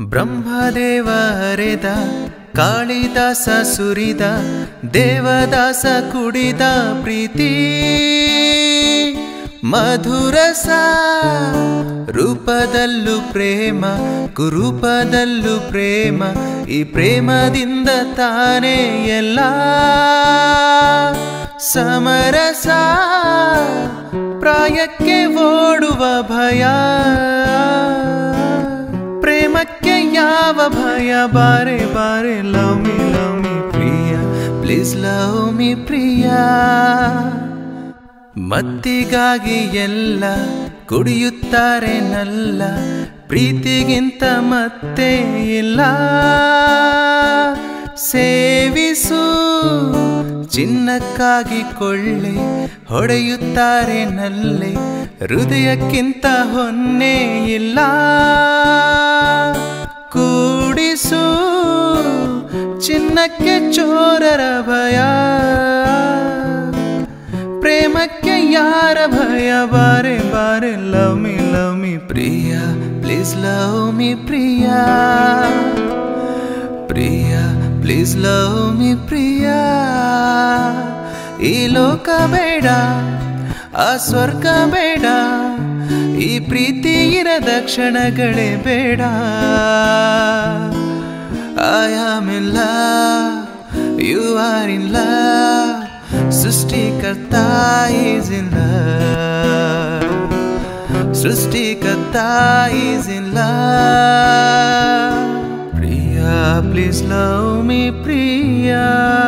ಬ್ರಹ್ಮದೇವ ಹರಿದ ಕಾಳಿದಾಸ ಸುರಿದ ದೇವದಾಸ ಕುಡಿದ ಪ್ರೀತಿ ಮಧುರಸ ರೂಪದಲ್ಲೂ ಪ್ರೇಮ ಕುರೂಪದಲ್ಲೂ ಪ್ರೇಮ ಈ ಪ್ರೇಮದಿಂದ ತಾನೇ ಎಲ್ಲ ಸಮರಸ ಪ್ರಾಯಕ್ಕೆ ಓಡುವ ಭಯ ಪ್ರೇಮಕ್ಕೆ ಯಾವ ಭಯ ಬಾರೆ ಬಾರೆ ಲವ್ ಮಿ ಲವ್ ಮಿ ಪ್ರಿಯ ಪ್ಲೀಸ್ ಲವ್ ಮಿ ಪ್ರಿಯ ಮತ್ತಿಗಾಗಿ ಎಲ್ಲ ಕುಡಿಯುತ್ತಾರೆ ನಲ್ಲ ಪ್ರೀತಿಗಿಂತ ಮತ್ತೆ ಇಲ್ಲ ಸೇವಿಸು ಚಿನ್ನಕ್ಕಾಗಿ ಕೊಳ್ಳೆ ಹೊಡೆಯುತ್ತಾರೆ ನಲ್ಲೆ ಹೃದಯಕ್ಕಿಂತ ಹೊನ್ನೆ ಇಲ್ಲ ಕೂಡಿಸು ಚಿನ್ನಕ್ಕೆ ಚೋರರ ಭಯ ಪ್ರೇಮಕ್ಕೆ ಯಾರ ಭಯ ಬಾರೆ ಬಾರೆ ಲವ್ ಮಿ ಲವ್ ಮಿ ಪ್ರಿಯ ಪ್ಲೀಸ್ ಲವ್ ಮಿ ಪ್ರಿಯ ಪ್ರಿಯ ಪ್ಲೀಸ್ ಲವ್ ಮಿ ಪ್ರಿಯ ಈ ಲೋಕ ಬೇಡ ಆ ಸ್ವರ್ಗ ಬೇಡ ಈ ಪ್ರೀತಿ ಇರದ ಕ್ಷಣಗಳೇ ಬೇಡ I am in love you are in love ಸೃಷ್ಟಿಕರ್ತ ಈಸ್ ಇನ್ ಲವ್ ಸೃಷ್ಟಿಕರ್ತ ಈಸ್ ಇನ್ ಲವ್ ಪ್ರಿಯ ಪ್ಲೀಸ್ ಲವ್ ಮೀ ಪ್ರಿಯಾ